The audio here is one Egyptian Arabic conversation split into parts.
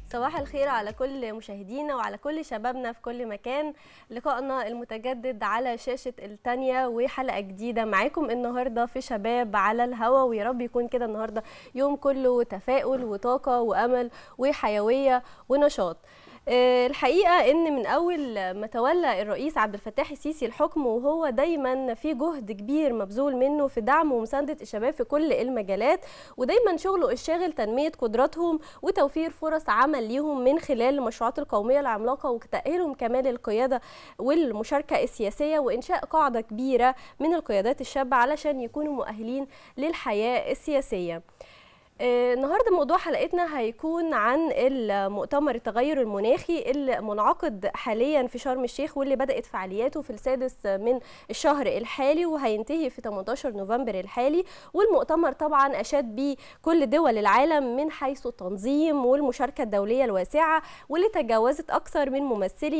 صباح الخير على كل مشاهدينا وعلى كل شبابنا في كل مكان لقائنا المتجدد على شاشة التانية وحلقة جديدة معاكم النهاردة في شباب على الهوا ويا رب يكون كده النهاردة يوم كله تفاؤل وطاقة وأمل وحيوية ونشاط آه، الحقيقه ان من اول ما تولى الرئيس عبد الفتاح السيسي الحكم وهو دايما في جهد كبير مبذول منه في دعم ومسانده الشباب في كل المجالات ودايما شغله الشاغل تنميه قدراتهم وتوفير فرص عمل ليهم من خلال المشروعات القوميه العملاقه وتاهيلهم كمان للقياده والمشاركه السياسيه وانشاء قاعده كبيره من القيادات الشابه علشان يكونوا مؤهلين للحياه السياسيه آه، النهارده موضوع حلقتنا هيكون عن المؤتمر التغير المناخي اللي منعقد حاليا في شرم الشيخ واللي بدات فعالياته في السادس من الشهر الحالي وهينتهي في 18 نوفمبر الحالي والمؤتمر طبعا اشاد به كل دول العالم من حيث التنظيم والمشاركه الدوليه الواسعه واللي تجاوزت اكثر من ممثلي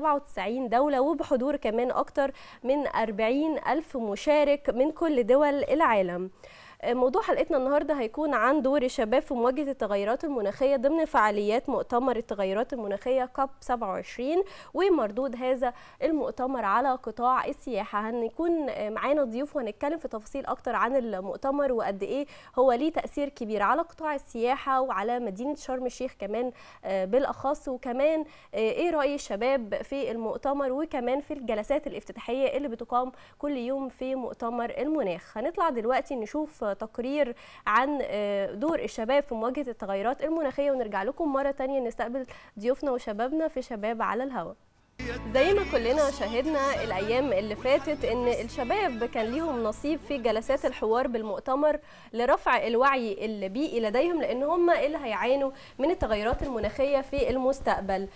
197 دوله وبحضور كمان اكثر من 40 الف مشارك من كل دول العالم موضوع حلقتنا النهارده هيكون عن دور الشباب في مواجهه التغيرات المناخيه ضمن فعاليات مؤتمر التغيرات المناخيه كاب 27 ومردود هذا المؤتمر على قطاع السياحه هنكون معانا ضيوف وهنتكلم في تفاصيل اكتر عن المؤتمر وقد ايه هو ليه تاثير كبير على قطاع السياحه وعلى مدينه شرم الشيخ كمان بالاخص وكمان ايه راي الشباب في المؤتمر وكمان في الجلسات الافتتاحيه اللي بتقام كل يوم في مؤتمر المناخ هنطلع دلوقتي نشوف تقرير عن دور الشباب في مواجهه التغيرات المناخيه ونرجع لكم مره تانية نستقبل ضيوفنا وشبابنا في شباب على الهواء زي ما كلنا شاهدنا الايام اللي فاتت ان الشباب كان ليهم نصيب في جلسات الحوار بالمؤتمر لرفع الوعي البيئي لديهم لان هم اللي هيعانوا من التغيرات المناخيه في المستقبل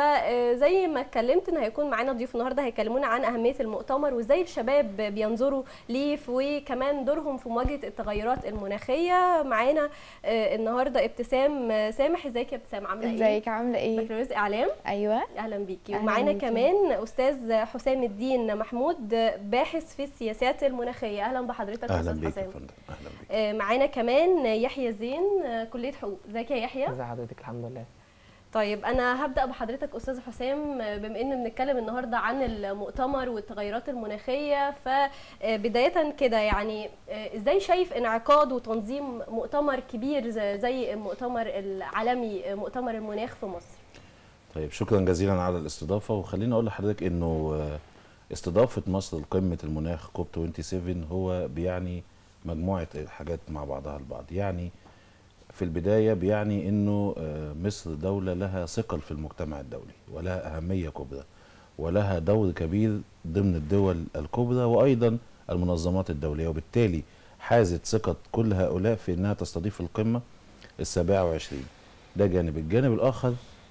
فزي ما اتكلمت ان هيكون معانا ضيوف النهارده هيكلمونا عن اهميه المؤتمر وازاي الشباب بينظروا ليه وكمان دورهم في مواجهه التغيرات المناخيه معانا النهارده ابتسام سامح ازيك يا ابتسام عامله ايه ازيك عامله ايه بكالوريوس اعلام ايوه اهلا بيكي أهلاً ومعانا بيكي. كمان استاذ حسام الدين محمود باحث في السياسات المناخيه اهلا بحضرتك اهلا استاذ بيك يا حسام فندم اهلا بيك آه، معانا كمان يحيى زين آه، كليه حقوق ازيك يا يحيى ازي حضرتك الحمد لله طيب انا هبدا بحضرتك استاذ حسام بما ان بنتكلم النهارده عن المؤتمر والتغيرات المناخيه فبدايه كده يعني ازاي شايف انعقاد وتنظيم مؤتمر كبير زي- زي المؤتمر العالمي مؤتمر المناخ في مصر طيب شكرا جزيلا على الاستضافه وخليني اقول لحضرتك انه آه، استضافه مصر لقمه المناخ كوب 27 هو بيعني مجموعه حاجات مع بعضها البعض يعني في البدايه بيعني انه آه، مصر دوله لها ثقل في المجتمع الدولي ولها اهميه كبرى ولها دور كبير ضمن الدول الكبرى وايضا المنظمات الدوليه وبالتالي حازت ثقه كل هؤلاء في انها تستضيف القمه السابعه وعشرين ده جانب الجانب الاخر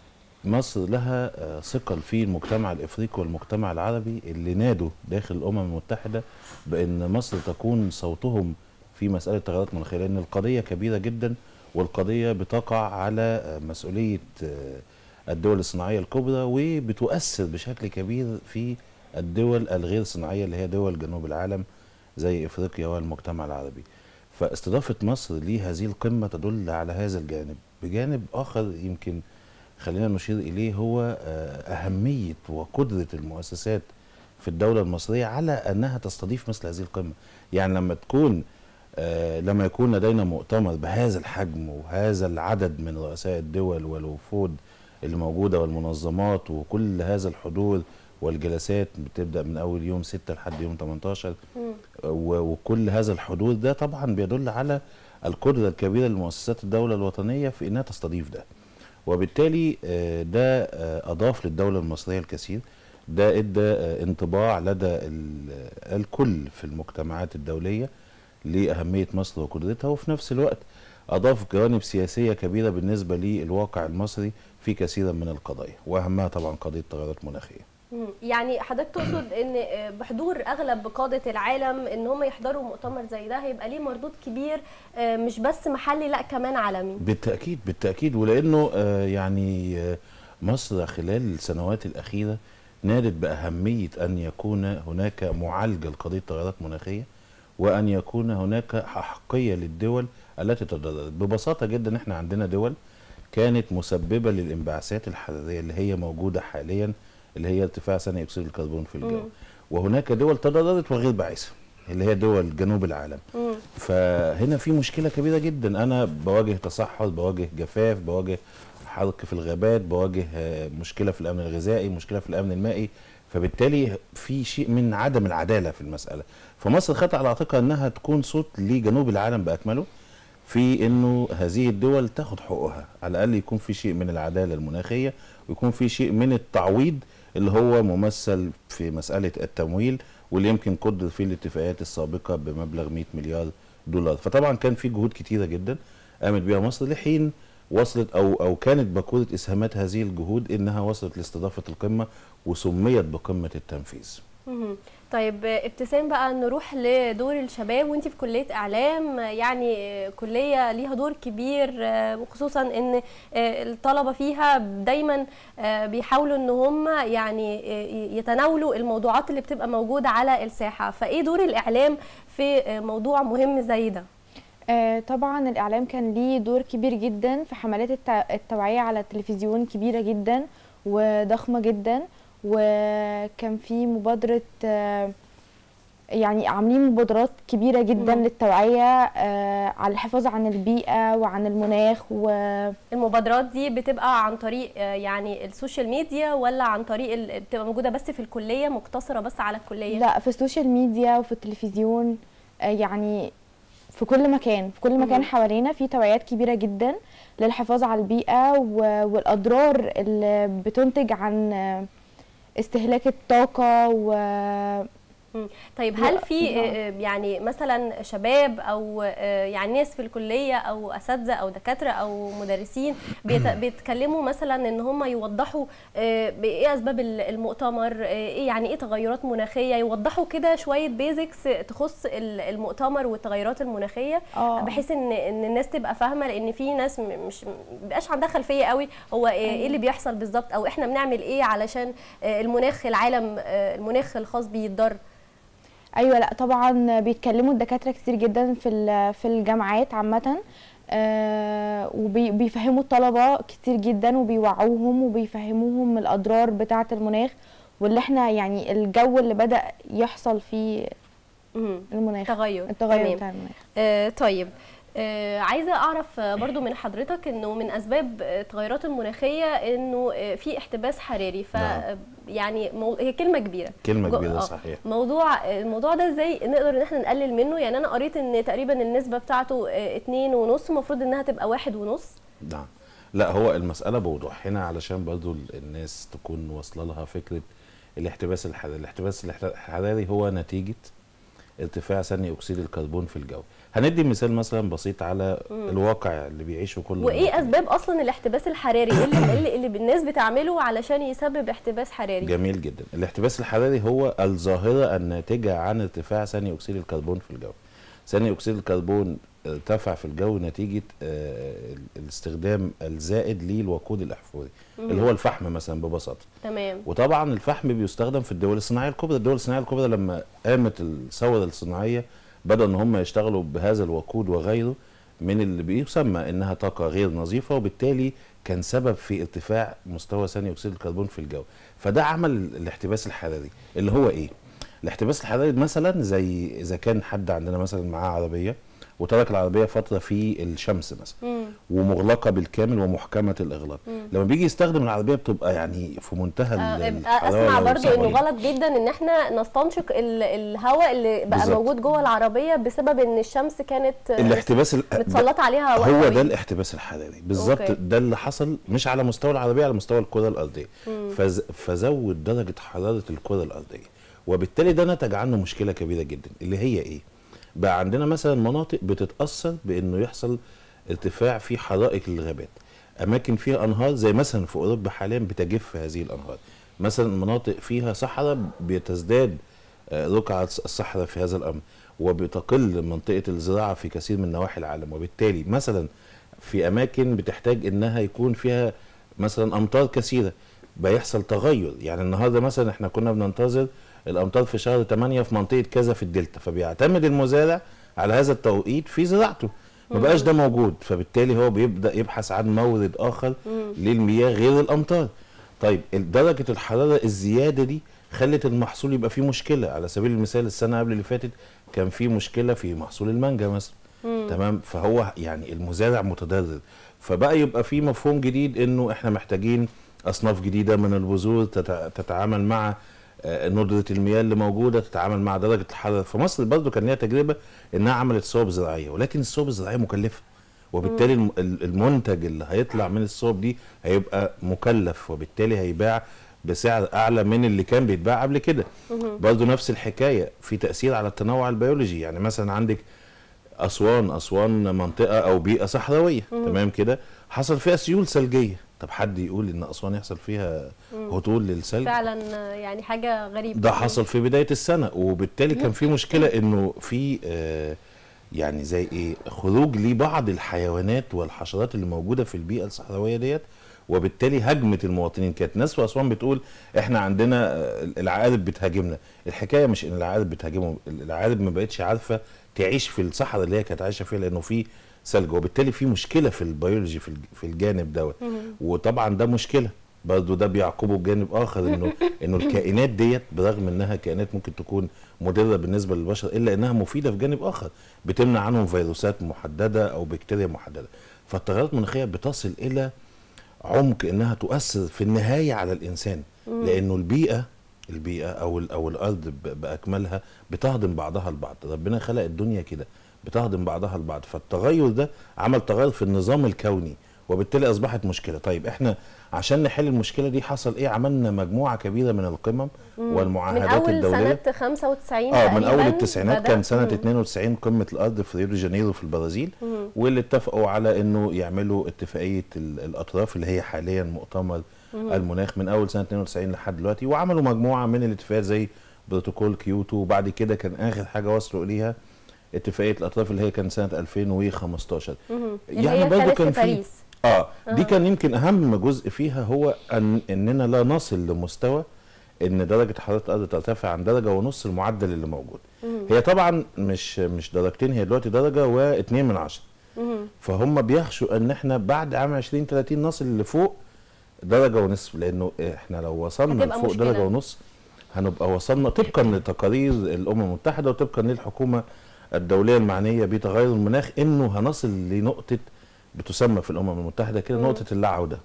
مصر لها آه، ثقل في المجتمع الافريقي والمجتمع العربي اللي نادوا داخل الامم المتحده بان مصر تكون صوتهم في مساله التغيرات المناخيه لان القضيه كبيره جدا والقضيه بتقع على آه، مسؤوليه آه، الدول الصناعيه الكبرى وبتؤثر بشكل كبير في الدول الغير صناعيه اللي هي دول جنوب العالم زي افريقيا والمجتمع العربي. فاستضافه مصر لهذه القمه تدل على هذا الجانب، بجانب اخر يمكن خلينا نشير اليه هو آه، اهميه وقدره المؤسسات في الدوله المصريه على انها تستضيف مثل هذه القمه، يعني لما تكون آه، لما يكون لدينا مؤتمر بهذا الحجم وهذا العدد من رؤساء الدول والوفود اللي موجوده والمنظمات وكل هذا الحضور والجلسات بتبدا من اول يوم 6 لحد يوم 18 و- وكل هذا الحضور ده طبعا بيدل على القدره الكبيره لمؤسسات الدوله الوطنيه في انها تستضيف ده وبالتالي آه، ده آه، اضاف للدوله المصريه الكثير ده ادى آه، انطباع لدى ال- الكل في المجتمعات الدوليه لاهميه مصر وقدرتها وفي نفس الوقت اضاف جوانب سياسيه كبيره بالنسبه للواقع المصري في كثير من القضايا واهمها طبعا قضيه التغيرات المناخيه مم. يعني حضرتك تقصد ان بحضور اغلب قاده العالم ان هم يحضروا مؤتمر زي ده هيبقى ليه مردود كبير آه، مش بس محلي لا كمان عالمي بالتاكيد بالتاكيد ولانه آه، يعني آه، مصر خلال السنوات الاخيره نادت باهميه ان يكون هناك معالجه لقضيه التغيرات المناخيه وان يكون هناك احقيه للدول التي تتضرر ببساطه جدا احنا عندنا دول كانت مسببه للانبعاثات الحراريه اللي هي موجوده حاليا اللي هي ارتفاع ثاني اكسيد الكربون في الجو مم. وهناك دول تضررت وغير باعثه اللي هي دول جنوب العالم مم. فهنا في مشكله كبيره جدا انا بواجه تصحر بواجه جفاف بواجه حرق في الغابات بواجه آه، مشكله في الامن الغذائي مشكله في الامن المائي فبالتالي في شيء من عدم العداله في المساله فمصر خدت على عاتقها انها تكون صوت لجنوب العالم باكمله في انه هذه الدول تاخد حقوقها على الاقل يكون في شيء من العداله المناخيه ويكون في شيء من التعويض اللي هو ممثل في مساله التمويل واللي يمكن قدر فيه الاتفاقيات السابقه بمبلغ 100 مليار دولار فطبعا كان في جهود كتيره جدا قامت بها مصر لحين وصلت او او كانت باكوره اسهامات هذه الجهود انها وصلت لاستضافه القمه وسميت بقمه التنفيذ مهم. طيب ابتسام بقى نروح لدور الشباب وانت في كليه اعلام يعني كليه ليها دور كبير وخصوصا ان الطلبه فيها دايما بيحاولوا ان هم يعني يتناولوا الموضوعات اللي بتبقى موجوده على الساحه فايه دور الاعلام في موضوع مهم زي ده آه، طبعا الإعلام كان ليه دور كبير جدا في حملات التع- التوعية على التلفزيون كبيرة جدا وضخمة جدا وكان في مبادرة آه، يعني عاملين مبادرات كبيرة جدا مم. للتوعية آه، على الحفاظ عن البيئة وعن المناخ و المبادرات دي بتبقى عن طريق آه، يعني السوشيال ميديا ولا عن طريق ال- بتبقى موجوده بس في الكليه مقتصره بس على الكليه لا في السوشيال ميديا وفي التلفزيون آه، يعني في كل مكان في كل مم. مكان حوالينا في توعيات كبيرة جدا للحفاظ على البيئة و- والأضرار اللي بتنتج عن آه، استهلاك الطاقة و طيب هل لا، في لا. آه، يعني مثلا شباب او آه، يعني ناس في الكليه او اساتذه او دكاتره او مدرسين بيت- بيتكلموا مثلا ان هم يوضحوا آه، بايه اسباب ال- المؤتمر آه، ايه يعني ايه تغيرات مناخيه يوضحوا كده شويه بيزكس تخص ال- المؤتمر والتغيرات المناخيه اه بحيث ان ان الناس تبقى فاهمه لان في ناس م- مش مبقاش عندها خلفيه قوي هو ايه إيه اللي بيحصل بالظبط او احنا بنعمل ايه علشان آه، المناخ العالم آه، المناخ الخاص بيه يتضرر ايوه لا طبعا بيتكلموا الدكاتره كتير جدا في ال- في الجامعات عامه آه وبيفهموا الطلبه كتير جدا وبيوعوهم وبيفهموهم الاضرار بتاعه المناخ واللي احنا يعني الجو اللي بدا يحصل فيه مهم. المناخ تغير التغير تمام. بتاع المناخ آه طيب آه عايزه اعرف آه، برضو من حضرتك انه من اسباب آه، التغيرات المناخيه انه آه، في احتباس حراري ف نعم. يعني مو هي كلمه كبيره كلمه جو- كبيره آه. صحيح موضوع الموضوع ده ازاي نقدر ان احنا نقلل منه يعني انا قريت ان تقريبا النسبه بتاعته آه، اتنين ونص المفروض انها تبقى واحد ونص نعم لا هو المسألة بوضوح هنا علشان برضو ال- الناس تكون واصلة لها فكرة الاحتباس الحراري الاحتباس الاحت- الحراري هو نتيجة ارتفاع ثاني أكسيد الكربون في الجو هندي مثال مثلا بسيط على مم. الواقع اللي بيعيشه كل وايه المواطنين. اسباب اصلا الاحتباس الحراري ايه اللي, اللي, اللي الناس بتعمله علشان يسبب احتباس حراري جميل جدا الاحتباس الحراري هو الظاهرة الناتجة عن ارتفاع ثاني أكسيد الكربون في الجو ثاني أكسيد الكربون ارتفع في الجو نتيجة آه، الاستخدام الزائد للوقود الأحفوري اللي هو الفحم مثلا ببساطة تمام وطبعا الفحم بيستخدم في الدول الصناعيه الكبرى الدول الصناعيه الكبرى لما قامت الثوره الصناعيه بدأوا ان هم يشتغلوا بهذا الوقود وغيره من اللي بيسمى انها طاقه غير نظيفه وبالتالي كان سبب في ارتفاع مستوى ثاني اكسيد الكربون في الجو فده عمل الاحتباس الحراري اللي هو ايه الاحتباس الحراري مثلا زي اذا كان حد عندنا مثلا معاه عربيه وترك العربيه فتره في الشمس مثلا مم. ومغلقه بالكامل ومحكمه الاغلاق مم. لما بيجي يستخدم العربيه بتبقى يعني في منتهى آه، ال- اسمع الحرارة برضو انه والصعوبة. غلط جدا ان احنا نستنشق ال- الهواء اللي بقى بالظبط. موجود جوه العربيه بسبب ان الشمس كانت آه، الاحتباس ال- متسلط عليها وقت هو ده طويل. الاحتباس الحراري بالظبط أوكي. ده اللي حصل مش على مستوى العربيه على مستوى الكره الارضيه مم. فز فزود درجه حراره الكره الارضيه وبالتالي ده نتج عنه مشكله كبيره جدا اللي هي ايه بقى عندنا مثلا مناطق بتتاثر بانه يحصل ارتفاع في حرائق للغابات اماكن فيها انهار زي مثلا في اوروبا حاليا بتجف هذه الانهار مثلا مناطق فيها صحراء بتزداد آه، رقعة الصحراء في هذا الأمر وبتقل منطقة الزراعة في كثير من نواحي العالم وبالتالي مثلا في أماكن بتحتاج إنها يكون فيها مثلا أمطار كثيرة بيحصل تغير يعني النهارده مثلا احنا كنا بننتظر الأمطار في شهر 8 في منطقة كذا في الدلتا فبيعتمد المزارع على هذا التوقيت في زراعته ما بقاش ده موجود فبالتالي هو بيبدا يبحث عن مورد اخر للمياه غير الامطار طيب ال- درجه الحراره الزياده دي خلت المحصول يبقى فيه مشكله على سبيل المثال السنه قبل اللي فاتت كان في مشكله في محصول المانجا مثلا تمام فهو يعني المزارع متضرر فبقى يبقى في مفهوم جديد انه احنا محتاجين اصناف جديده من البذور تتع- تتعامل مع آه، ندرة المياه اللي موجودة تتعامل مع درجة الحرارة في مصر برضو كان ليها تجربة انها عملت صوب زراعية ولكن الصوب الزراعية مكلفة وبالتالي الم- ال- المنتج اللي هيطلع من الصوب دي هيبقى مكلف وبالتالي هيباع بسعر اعلى من اللي كان بيتباع قبل كده برضو نفس الحكاية في تأثير على التنوع البيولوجي يعني مثلا عندك اسوان اسوان منطقه او بيئه صحراويه تمام كده حصل فيها سيول ثلجيه طب حد يقول ان اسوان يحصل فيها هطول للثلج فعلا آه، يعني حاجه غريبه ده حصل في بدايه السنه وبالتالي كان في مشكله انه في آه يعني زي ايه خروج لبعض الحيوانات والحشرات اللي موجوده في البيئه الصحراويه ديت وبالتالي هجمت المواطنين كانت ناس في اسوان بتقول احنا عندنا آه، العقارب بتهاجمنا الحكايه مش ان العقارب بتهاجمهم العقارب ما بقتش عارفه تعيش في الصحراء اللي هي كانت عايشه فيها لانه في ثلج وبالتالي في مشكله في البيولوجي في الج- في الجانب دوت وطبعا ده مشكله برضه ده بيعقبه جانب اخر انه انه الكائنات ديت برغم انها كائنات ممكن تكون مضره بالنسبه للبشر الا انها مفيده في جانب اخر بتمنع عنهم فيروسات محدده او بكتيريا محدده فالتغيرات المناخيه بتصل الى عمق انها تؤثر في النهايه على الانسان لانه البيئه البيئه او ال- او الارض ب- باكملها بتهضم بعضها البعض ربنا خلق الدنيا كده بتهضم بعضها البعض فالتغير ده عمل تغير في النظام الكوني وبالتالي اصبحت مشكله طيب احنا عشان نحل المشكله دي حصل ايه عملنا مجموعه كبيره من القمم من والمعاهدات اول الدوليه سنه 95 اه من اول تقريباً التسعينات بدأ. كان سنه مم. 92 قمه الارض في ريو دي جانيرو في البرازيل واللي اتفقوا على انه يعملوا اتفاقيه ال- الاطراف اللي هي حاليا مؤتمر المناخ من اول سنه 92 لحد دلوقتي وعملوا مجموعه من الاتفاقات زي بروتوكول كيوتو وبعد كده كان اخر حاجه وصلوا اليها اتفاقيه الاطراف اللي هي كان سنه 2015 مم. اللي هي كانت في باريس اه دي كان يمكن اهم جزء فيها هو ان اننا لا نصل لمستوى ان درجه حراره الارض ترتفع عن درجه ونص المعدل اللي موجود هي طبعا مش مش درجتين هي دلوقتي درجه واتنين من عشرة فهم بيخشوا ان احنا بعد عام 2030 نصل لفوق درجه ونصف لانه احنا لو وصلنا هتبقى لفوق مشكلة. درجه ونص هنبقى وصلنا طبقا لتقارير الامم المتحده وطبقا للحكومه الدوليه المعنيه بتغير المناخ انه هنصل لنقطه بتسمى في الامم المتحده كده نقطه اللا عوده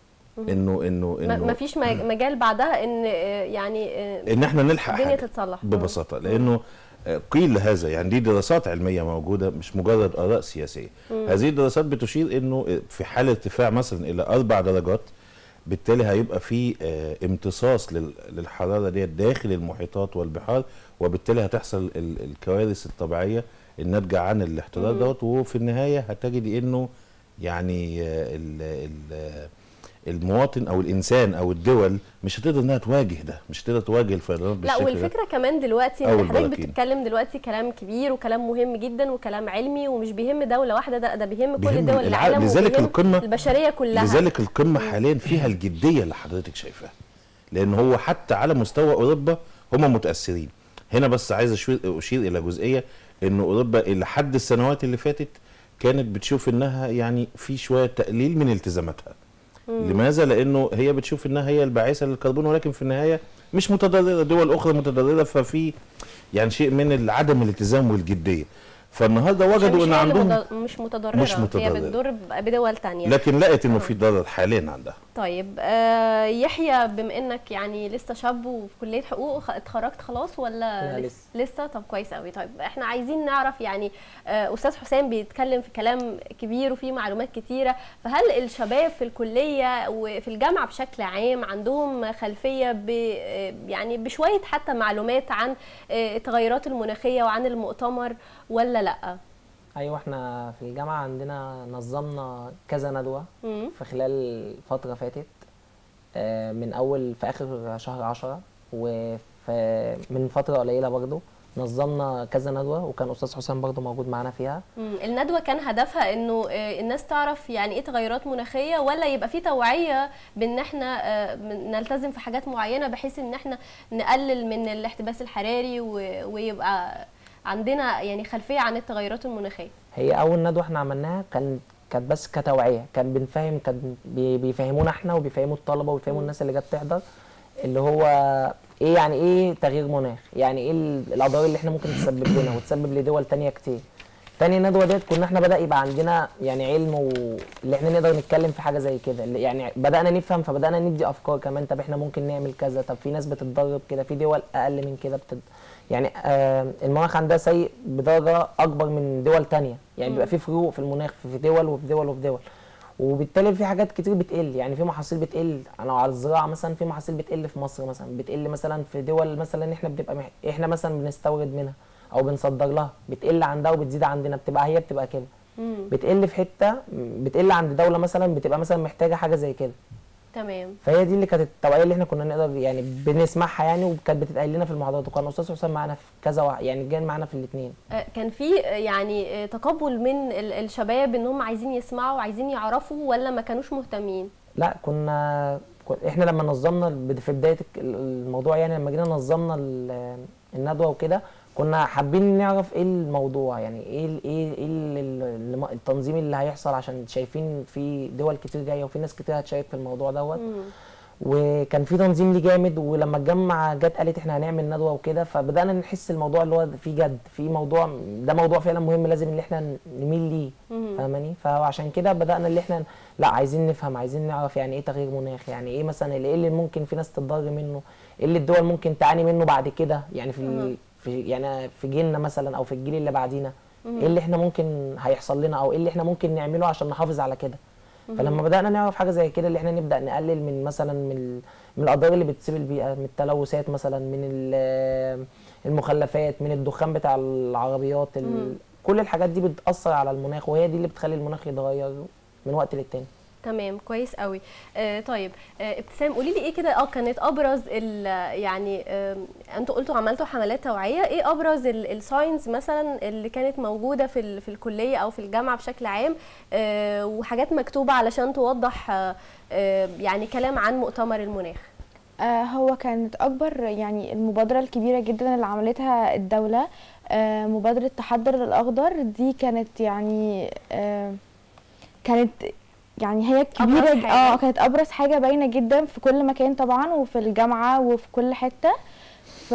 انه انه ما انه ما فيش مج- مجال بعدها ان آه، يعني آه، ان احنا نلحق الدنيا حاجه تتصلح ببساطه لانه آه، قيل هذا يعني دي دراسات علميه موجوده مش مجرد اراء سياسيه هذه الدراسات بتشير انه آه، في حال ارتفاع مثلا الى اربع درجات بالتالي هيبقى في آه، امتصاص لل- للحراره ديت داخل المحيطات والبحار وبالتالي هتحصل ال- الكوارث الطبيعيه الناتجه عن الاحترار دوت وفي النهايه هتجدي انه يعني آه، ال- ال- المواطن او الانسان او الدول مش هتقدر انها تواجه ده مش هتقدر تواجه الفيضانات لا بالشكل ده والفكره كمان دلوقتي أو ان حضرتك البراكين. بتتكلم دلوقتي كلام كبير وكلام مهم جدا وكلام علمي ومش بيهم دوله واحده ده, ده بيهم كل بيهم دول الع- العالم لذلك وبيهم القمة- البشريه كلها لذلك القمه حاليا فيها الجديه اللي حضرتك شايفاها لان هو حتى على مستوى اوروبا هم متاثرين هنا بس عايز اشير اشير الى جزئيه ان اوروبا الى حد السنوات اللي فاتت كانت بتشوف انها يعني في شويه تقليل من التزاماتها لماذا لانه هي بتشوف انها هي الباعثه للكربون ولكن في النهايه مش متضرره دول اخرى متضرره ففي يعني شيء من عدم الالتزام والجديه فالنهارده عشان وجدوا مش ان هي اللي عندهم مض- مش متضرره مش هي متضررة. بتضر ب- بدول تانية لكن لقت انه في ضرر حاليا عندها طيب آه يحيى بما انك يعني لسه شاب وفي كليه حقوق خ- اتخرجت خلاص ولا لا، لسه لسه طب كويس قوي طيب احنا عايزين نعرف يعني آه استاذ حسام بيتكلم في كلام كبير وفيه معلومات كتيره فهل الشباب في الكليه وفي الجامعه بشكل عام عندهم خلفيه ب آه، يعني بشويه حتى معلومات عن آه، التغيرات المناخيه وعن المؤتمر ولا لا ايوه احنا في الجامعه عندنا نظمنا كذا ندوه مم. في خلال فتره فاتت آه، من اول في اخر شهر عشرة ومن فتره قليله برضو نظمنا كذا ندوه وكان استاذ حسام برضو موجود معانا فيها مم. الندوة كان هدفها انه آه، الناس تعرف يعني ايه تغيرات مناخية ولا يبقى في توعية بان احنا آه، من- نلتزم في حاجات معينة بحيث ان احنا نقلل من الاحتباس الحراري و- ويبقى عندنا يعني خلفيه عن التغيرات المناخيه هي اول ندوه احنا عملناها كان كانت بس كتوعيه كان بنفهم كان بي- بيفهمونا احنا وبيفهموا الطلبه وبيفهموا الناس اللي جت تحضر اللي هو ايه يعني ايه تغيير مناخ يعني ايه ال- الاضرار اللي احنا ممكن تسبب لنا وتسبب لدول تانية كتير تاني ندوه ديت كنا احنا بدا يبقى عندنا يعني علم واللي احنا نقدر نتكلم في حاجه زي كده اللي يعني بدانا نفهم فبدانا ندي افكار كمان طب احنا ممكن نعمل كذا طب في ناس بتتدرب كده في دول اقل من كده بتد... يعني آه المناخ عندها سيء بدرجه اكبر من دول تانية يعني بيبقى في فروق في المناخ في دول وفي دول وفي دول وبالتالي في حاجات كتير بتقل يعني في محاصيل بتقل انا على الزراعه مثلا في محاصيل بتقل في مصر مثلا بتقل مثلا في دول مثلا احنا بنبقى مح... احنا مثلا بنستورد منها او بنصدر لها بتقل عندها وبتزيد عندنا بتبقى هي بتبقى كده بتقل في حته بتقل عند دوله مثلا بتبقى مثلا محتاجه حاجه زي كده تمام فهي دي اللي كانت التوعيه اللي احنا كنا نقدر يعني بنسمعها يعني وكانت بتتقال لنا في المحاضرات وكان استاذ حسام معانا في كذا واحد يعني جاي معانا في الاثنين آه، كان في آه، يعني آه، تقبل من ال- الشباب ان هم عايزين يسمعوا وعايزين يعرفوا ولا ما كانوش مهتمين لا كنا كن- احنا لما نظمنا بد- في بدايه الك- الموضوع يعني لما جينا نظمنا ال- الندوه وكده كنا حابين نعرف ايه الموضوع يعني ايه ال- ايه ايه ال- ال- الم- التنظيم اللي هيحصل عشان شايفين في دول كتير جايه وفي ناس كتير هتشارك في الموضوع دوت وكان في تنظيم ليه جامد ولما الجامعه جت قالت احنا هنعمل ندوه وكده فبدانا نحس الموضوع اللي هو في جد في موضوع ده موضوع فعلا مهم لازم ان احنا نميل ليه فاهماني فعشان كده بدانا اللي احنا لا عايزين نفهم عايزين نعرف يعني ايه تغيير مناخ يعني ايه مثلا اللي- ايه اللي ممكن في ناس تتضرر منه ايه اللي الدول ممكن تعاني منه بعد كده يعني في ال- في يعني في جيلنا مثلا او في الجيل اللي بعدينا ايه اللي احنا ممكن هيحصل لنا او ايه اللي احنا ممكن نعمله عشان نحافظ على كده فلما بدانا نعرف حاجه زي كده اللي احنا نبدا نقلل من مثلا من ال- من الاضرار اللي بتسيب البيئه من التلوثات مثلا من ال- المخلفات من الدخان بتاع العربيات ال- كل الحاجات دي بتاثر على المناخ وهي دي اللي بتخلي المناخ يتغير من وقت للتاني تمام كويس قوي آه طيب آه ابتسام قولي لي ايه كده اه كانت ابرز ال يعني آه انتوا قلتوا عملتوا حملات توعيه ايه ابرز الساينز مثلا اللي كانت موجوده في ال- في الكليه او في الجامعه بشكل عام آه وحاجات مكتوبه علشان توضح آه آه يعني كلام عن مؤتمر المناخ آه، هو كانت اكبر يعني المبادره الكبيره جدا اللي عملتها الدوله آه، مبادره تحضر الاخضر دي كانت يعني آه، كانت يعني هي كبيره أبرز ج- حاجة. اه كانت ابرز حاجه باينه جدا في كل مكان طبعا وفي الجامعه وفي كل حته ف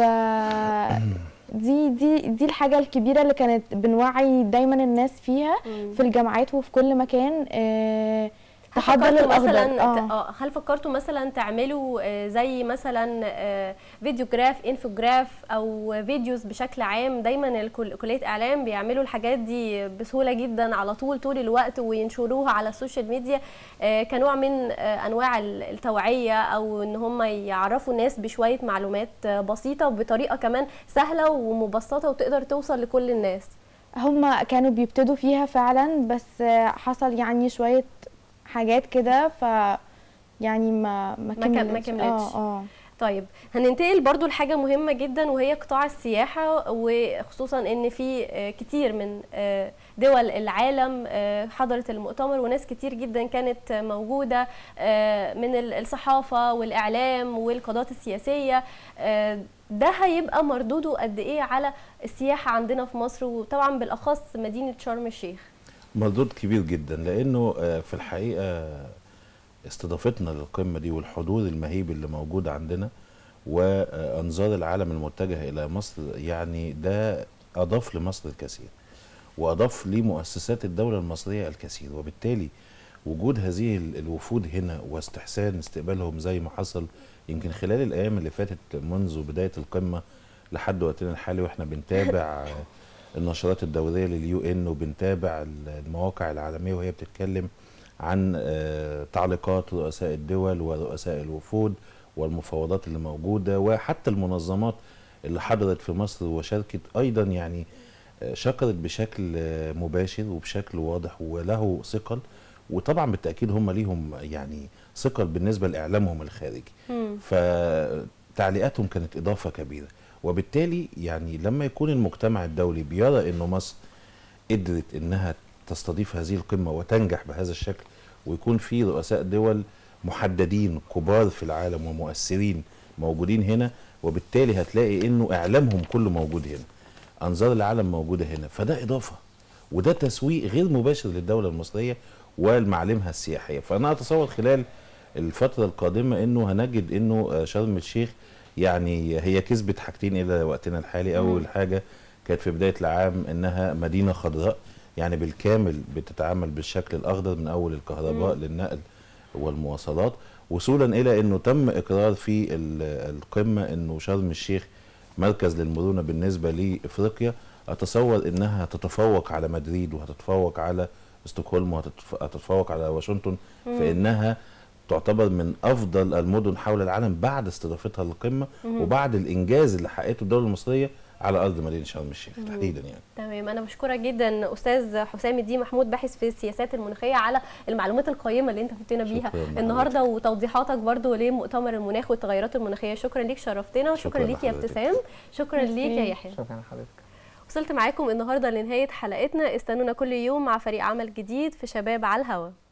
دي دي دي الحاجه الكبيره اللي كانت بنوعي دايما الناس فيها في الجامعات وفي كل مكان آه، هل تحضر فكرتوا للاخضر مثلا اه اه هل فكرتوا مثلا تعملوا آه، زي مثلا آه، فيديو جراف انفوجراف او فيديوز بشكل عام دايما الكل- كليه اعلام بيعملوا الحاجات دي بسهوله جدا على طول طول الوقت وينشروها على السوشيال ميديا آه، كنوع من آه، انواع ال- التوعيه او ان هم يعرفوا الناس بشويه معلومات آه، بسيطه وبطريقه كمان سهله ومبسطه وتقدر توصل لكل الناس هم كانوا بيبتدوا فيها فعلا بس حصل يعني شوية حاجات كده ف يعني ما ما كم- ما كملتش كملتش. اه اه طيب هننتقل برضو لحاجة مهمة جدا وهي قطاع السياحة وخصوصا ان في آه، كتير من آه، دول العالم آه، حضرت المؤتمر وناس كتير جدا كانت موجودة آه، من ال- الصحافة والإعلام والقضاءات السياسية آه، ده هيبقى مردوده قد ايه على السياحة عندنا في مصر وطبعا بالأخص مدينة شرم الشيخ مردود كبير جدا لانه آه، في الحقيقه استضافتنا للقمه دي والحضور المهيب اللي موجود عندنا وانظار العالم المتجهه الى مصر يعني ده اضاف لمصر الكثير واضاف لمؤسسات الدوله المصريه الكثير وبالتالي وجود هذه ال- الوفود هنا واستحسان استقبالهم زي ما حصل يمكن خلال الايام اللي فاتت منذ بدايه القمه لحد وقتنا الحالي واحنا بنتابع آه، النشرات الدوريه لليو ان وبنتابع ال- المواقع العالميه وهي بتتكلم عن آه، تعليقات رؤساء الدول ورؤساء الوفود والمفاوضات اللي موجوده وحتى المنظمات اللي حضرت في مصر وشاركت ايضا يعني آه، شكرت بشكل آه، مباشر وبشكل واضح وله ثقل وطبعا بالتاكيد هم ليهم يعني ثقل بالنسبه لاعلامهم الخارجي فتعليقاتهم كانت اضافه كبيره وبالتالي يعني لما يكون المجتمع الدولي بيرى انه مصر قدرت انها تستضيف هذه القمه وتنجح بهذا الشكل ويكون في رؤساء دول محددين كبار في العالم ومؤثرين موجودين هنا وبالتالي هتلاقي انه اعلامهم كله موجود هنا انظار العالم موجوده هنا فده اضافه وده تسويق غير مباشر للدوله المصريه ولمعالمها السياحيه فانا اتصور خلال الفتره القادمه انه هنجد انه آه، شرم الشيخ يعني هي كسبت حاجتين الى وقتنا الحالي اول حاجه كانت في بدايه العام انها مدينه خضراء يعني بالكامل بتتعامل بالشكل الاخضر من اول الكهرباء للنقل والمواصلات وصولا الى انه تم اقرار في ال- القمه انه شرم الشيخ مركز للمرونه بالنسبه لافريقيا اتصور انها هتتفوق على مدريد وهتتفوق على ستوكهولم وهتتفوق على واشنطن في انها تعتبر من افضل المدن حول العالم بعد استضافتها للقمه وبعد الانجاز اللي حققته الدوله المصريه على ارض مدينه شرم الشيخ تحديدا يعني تمام انا بشكرك جدا استاذ حسام الدين محمود باحث في السياسات المناخيه على المعلومات القيمه اللي انت فتينا بيها شكراً لحضرتك. النهارده وتوضيحاتك برضو لمؤتمر المناخ والتغيرات المناخيه شكرا ليك شرفتنا وشكرا شكراً ليك يا لحضرتك. ابتسام شكرا ليك يا يحيى شكرا لحضرتك وصلت معاكم النهارده لنهايه حلقتنا استنونا كل يوم مع فريق عمل جديد في شباب على الهوا